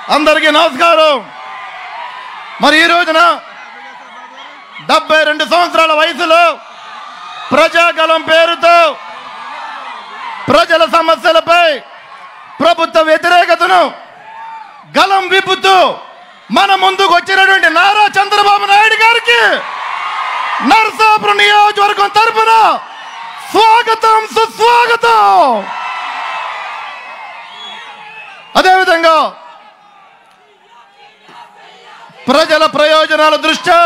అందరికీ నమస్కారం మరి ఈ రోజున డెబ్బై రెండు సంవత్సరాల వయసులో ప్రజాగలం పేరుతో ప్రజల సమస్యలపై ప్రభుత్వ వ్యతిరేకతను గలం విప్పుతూ మన ముందుకు వచ్చినటువంటి నారా చంద్రబాబు నాయుడు గారికి నరసాపురం నియోజకవర్గం తరపున స్వాగతం సుస్వాగతం అదేవిధంగా ప్రజల ప్రయోజనాల దృష్ట్యా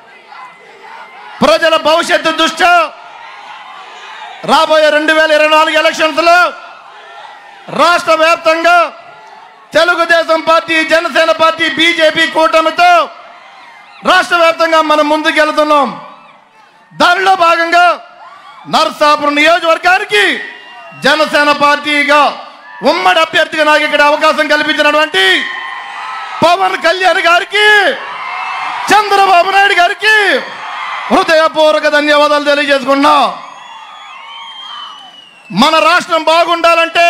ప్రజల భవిష్యత్తు దృష్ట్యా రాబోయే రెండు వేల ఇరవై నాలుగు ఎలక్షన్స్లో రాష్ట్ర వ్యాప్తంగా Telugu Desam party Janasena party BJP కూటమితో రాష్ట్ర వ్యాప్తంగా మనం ముందుకెళ్తున్నాం దానిలో భాగంగా నర్సాపురం నియోజకవర్గానికి జనసేన పార్టీగా ఉమ్మడి అభ్యర్థిగా నాకు ఇక్కడ అవకాశం కల్పించినటువంటి పవన్ కళ్యాణ్ గారికి చంద్రబాబు నాయుడు గారికి హృదయపూర్వక ధన్యవాదాలు తెలియజేసుకున్నా మన రాష్ట్రం బాగుండాలంటే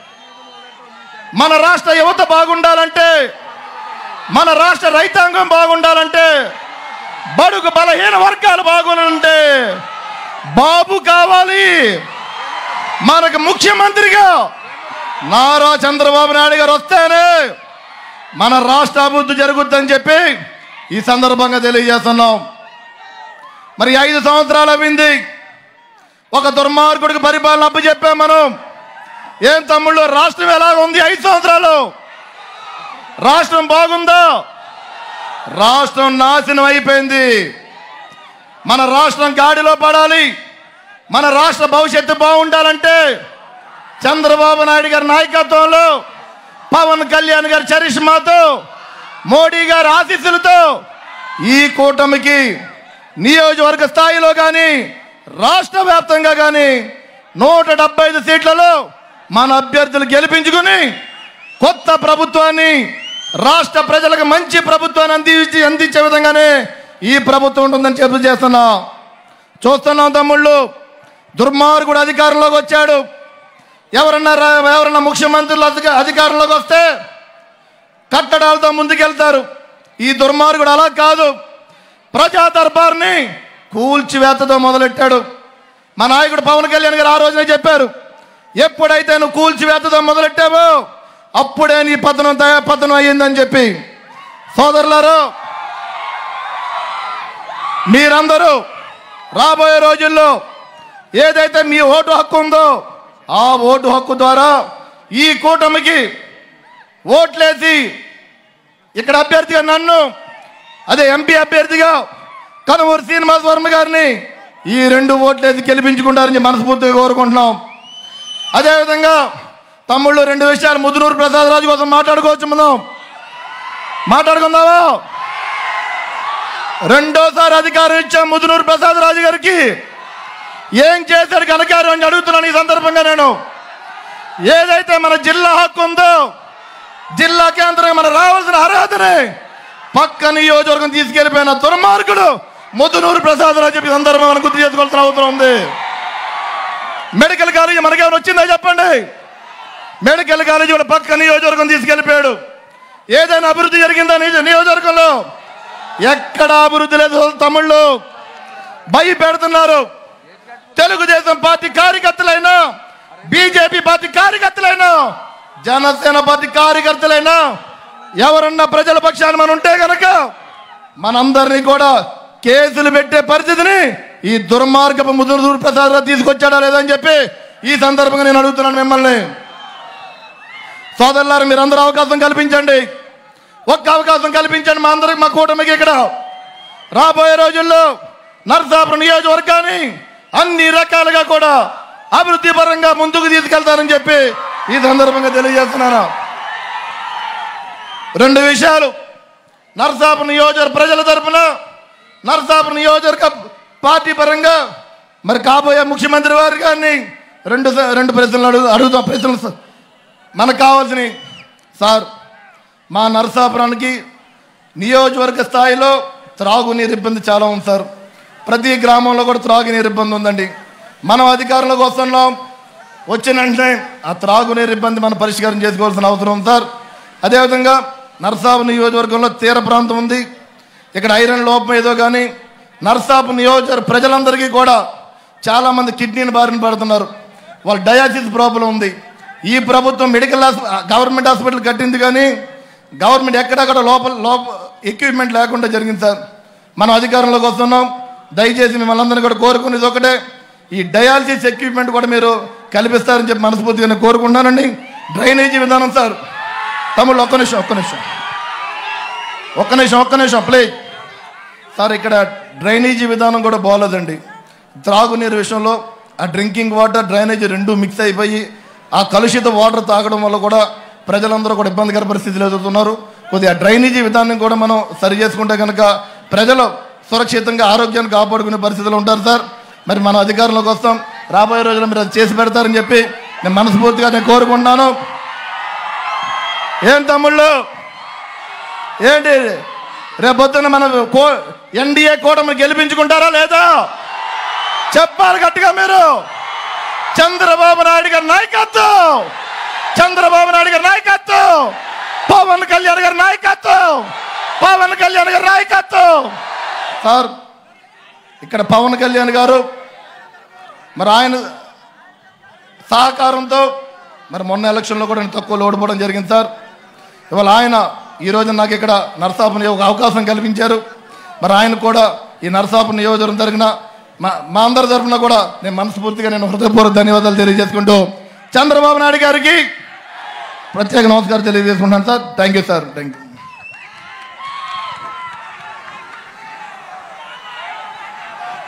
మన రాష్ట్ర యువత బాగుండాలంటే మన రాష్ట్ర రైతాంగం బాగుండాలంటే బడుగు బలహీన వర్గాలు బాగుండాలంటే బాబు కావాలి మనకు ముఖ్యమంత్రిగా నారా చంద్రబాబు నాయుడు గారు వస్తేనే మన రాష్ట్ర అభివృద్ధి జరుగుద్దని చెప్పి ఈ సందర్భంగా తెలియజేస్తున్నాం మరి ఐదు సంవత్సరాలు అయింది ఒక దుర్మార్గుడికి పరిపాలన అప్పచెప్పాం మనం ఏం తమ్ముళ్ళు రాష్ట్రం ఎలా ఉంది ఐదు సంవత్సరాలు రాష్ట్రం బాగుందా రాష్ట్రం నాశనం అయిపోయింది మన రాష్ట్రం గాడిలో పడాలి మన రాష్ట్ర భవిష్యత్తు బాగుండాలంటే చంద్రబాబు నాయుడు గారి నాయకత్వంలో పవన్ కళ్యాణ్ గారి చరిష్మాతో మోడీ గారి ఆశీస్సులతో ఈ కూటమికి నియోజకవర్గ స్థాయిలో కానీ రాష్ట్ర వ్యాప్తంగా కానీ నూట డెబ్బై ఐదు సీట్లలో మన అభ్యర్థులు గెలిపించుకుని కొత్త ప్రభుత్వాన్ని రాష్ట్ర ప్రజలకు మంచి ప్రభుత్వాన్ని అందించి అందించే విధంగానే ఈ ప్రభుత్వం ఉంటుందని చెప్పి చేస్తున్నా చూస్తున్నాం తమ్ముళ్ళు దుర్మార్గుడు అధికారంలోకి వచ్చాడు ఎవరన్నా రా- ఎవరన్నా ముఖ్యమంత్రులు అధిక- అధికారంలోకి వస్తే కట్టడాలతో ముందుకెళ్తారు ఈ దుర్మార్గుడు అలా కాదు ప్రజా దర్బార్ని కూల్చివేతతో మొదలెట్టాడు మా నాయకుడు పవన్ కళ్యాణ్ గారు ఆ రోజునే చెప్పారు ఎప్పుడైతే నువ్వు కూల్చివేతతో మొదలెట్టావో అప్పుడే నీ పతనం తయ- పతనం అయ్యిందని చెప్పి సోదరులారు మీరందరూ రాబోయే రోజుల్లో ఏదైతే మీ ఓటు హక్కు ఉందో ఆ ఓటు హక్కు ద్వారా ఈ కూటమికి ఓట్లేసి ఇక్కడ అభ్యర్థిగా నన్ను అదే ఎంపీ అభ్యర్థిగా కనుమూరు శ్రీనివాస్ వర్మ గారిని ఈ రెండు ఓట్లేసి గెలిపించుకుంటారని మనస్ఫూర్తిగా కోరుకుంటున్నాం అదేవిధంగా తమ్ముళ్ళు రెండు విషయాలు ముదునూరు ప్రసాద్ రాజు కోసం మాట్లాడుకోవచ్చు మనం మాట్లాడుకుందామా రెండోసారి అధికారం ఇచ్చాం ముదునూరు ప్రసాద్ రాజు గారికి ఏం చేశాడు కనకారు అని అడుగుతున్నాను ఈ సందర్భంగా నేను ఏదైతే మన జిల్లా హక్కు ఉందో జిల్లా కేంద్రం మన రావాల్సిన అర్హతని పక్క నియోజకవర్గం తీసుకెళ్లిపోయిన దుర్మార్గుడు ముద్దునూరు ప్రసాద్ రాజు చెప్పి సందర్భం మనం గుర్తు చేసుకోవాల్సిన అవసరం ఉంది మెడికల్ కాలేజీ మనకేమైనా వచ్చిందా చెప్పండి మెడికల్ కాలేజీ కూడా పక్క నియోజకవర్గం తీసుకెళ్లిపోయాడు ఏదైనా అభివృద్ధి జరిగిందా నిజ- నియోజకవర్గంలో ఎక్కడ అభివృద్ధి లేదు తమ్ముళ్ళు భయపెడుతున్నారు తెలుగుదేశం పార్టీ కార్యకర్తలైనా బీజేపీ పార్టీ కార్యకర్తలైనా జనసేన పార్టీ కార్యకర్తలైనా ఎవరన్నా ప్రజల పక్షాన్ని మనం ఉంటే గనక మనందరినీ కూడా కేసులు పెట్టే పరిస్థితిని ఈ దుర్మార్గపు ముదురు ప్రసాద్ రావు తీసుకొచ్చాడా లేదని చెప్పి ఈ సందర్భంగా నేను అడుగుతున్నాను మిమ్మల్ని సోదరులారు మీరందరూ అవకాశం కల్పించండి ఒక్క అవకాశం కల్పించండి మా అందరికి మా కూటమికి ఇక్కడ రాబోయే రోజుల్లో నరసాపురం నియోజకవర్గాన్ని అన్ని రకాలుగా కూడా అభివృద్ధి పరంగా ముందుకు తీసుకెళ్తారని చెప్పి ఈ సందర్భంగా తెలియజేస్తున్నాను రెండు విషయాలు నరసాపురం నియోజకవర్గ ప్రజల తరపున నరసాపురం నియోజకవర్గ పార్టీ పరంగా మరి కాబోయే ముఖ్యమంత్రి వారి గారిని రెండు స- రెండు ప్రశ్నలు అడుగు అడుగుతాం ప్రశ్నలు స- మనకు కావాల్సినవి సార్ మా నరసాపురానికి నియోజకవర్గ స్థాయిలో త్రాగునీరు ఇబ్బంది చాలా ఉంది సార్ ప్రతి గ్రామంలో కూడా త్రాగునీరు ఇబ్బంది ఉందండి మనం అధికారంలోకి వస్తున్నాం వచ్చిన వెంటనే ఆ త్రాగునీరు ఇబ్బంది మనం పరిష్కారం చేసుకోవాల్సిన అవసరం ఉంది సార్ అదేవిధంగా నర్సాపు నియోజకవర్గంలో తీర ప్రాంతం ఉంది ఇక్కడ ఐరన్ లోపం ఏదో కానీ నర్సాపు నియోజకవర్గ ప్రజలందరికీ కూడా చాలామంది కిడ్నీని బారిన పడుతున్నారు వాళ్ళ డయాసిస్ ప్రాబ్లం ఉంది ఈ ప్రభుత్వం మెడికల్ హాస్ప గవర్నమెంట్ హాస్పిటల్ కట్టింది కానీ గవర్నమెంట్ ఎక్కడెక్కడ లోపల లోప ఎక్విప్మెంట్ లేకుండా జరిగింది సార్ మనం అధికారంలోకి వస్తున్నాం దయచేసి మిమ్మల్ని అందరినీ కూడా కోరుకునేది ఒకటే ఈ డయాలసిస్ ఎక్విప్మెంట్ కూడా మీరు కల్పిస్తారని చెప్పి మనస్ఫూర్తిగా నేను కోరుకుంటున్నానండి డ్రైనేజీ విధానం సార్ తమ్ముళ్ళు ఒక్క నిమిషం ఒక్క నిమిషం ఒక్క నిమిషం ఒక్క నిమిషం ప్లీజ్ సార్ ఇక్కడ డ్రైనేజీ విధానం కూడా బాగోలేదండి త్రాగునీరు విషయంలో ఆ డ్రింకింగ్ వాటర్ డ్రైనేజీ రెండు మిక్స్ అయిపోయి ఆ కలుషిత వాటర్ తాగడం వల్ల కూడా ప్రజలందరూ కూడా ఇబ్బందికర పరిస్థితులు ఎదుర్కొన్నారు కొద్దిగా డ్రైనేజీ విధానం కూడా మనం సరి చేసుకుంటే కనుక ప్రజలు సురక్షితంగా ఆరోగ్యాన్ని కాపాడుకునే పరిస్థితులు ఉంటారు సార్ మరి మనం అధికారంలోకి వస్తాం రాబోయే రోజుల్లో మీరు అది చేసి పెడతారని చెప్పి నేను మనస్ఫూర్తిగా నేను కోరుకుంటున్నాను ఏం తమ్ముళ్ళు ఏంటి రేపొద్దున మన కో ఎన్డీఏ కూటమి గెలిపించుకుంటారా లేదా చెప్పాలి గట్టిగా మీరు చంద్రబాబు నాయుడు గారి నాయకత్వం చంద్రబాబు నాయుడు గారి నాయకత్వం పవన్ కళ్యాణ్ గారి నాయకత్వం పవన్ కళ్యాణ్ గారి నాయకత్వం సార్ ఇక్కడ పవన్ కళ్యాణ్ గారు మరి ఆయన సహకారంతో మరి మొన్న ఎలక్షన్లో కూడా నేను తక్కువ ఓడిపోవడం జరిగింది సార్ ఇవాళ ఆయన ఈరోజు నాకు ఇక్కడ నరసాపు నియోజక అవకాశం కల్పించారు మరి ఆయన కూడా ఈ నరసాపు నియోజకవర్గం జరిగిన మా మా అందరి తరఫున కూడా నేను మనస్ఫూర్తిగా నేను హృదయపూర్వక ధన్యవాదాలు తెలియజేసుకుంటూ చంద్రబాబు నాయుడు గారికి ప్రత్యేక నమస్కారం తెలియజేసుకుంటాను sir thank you sir thank you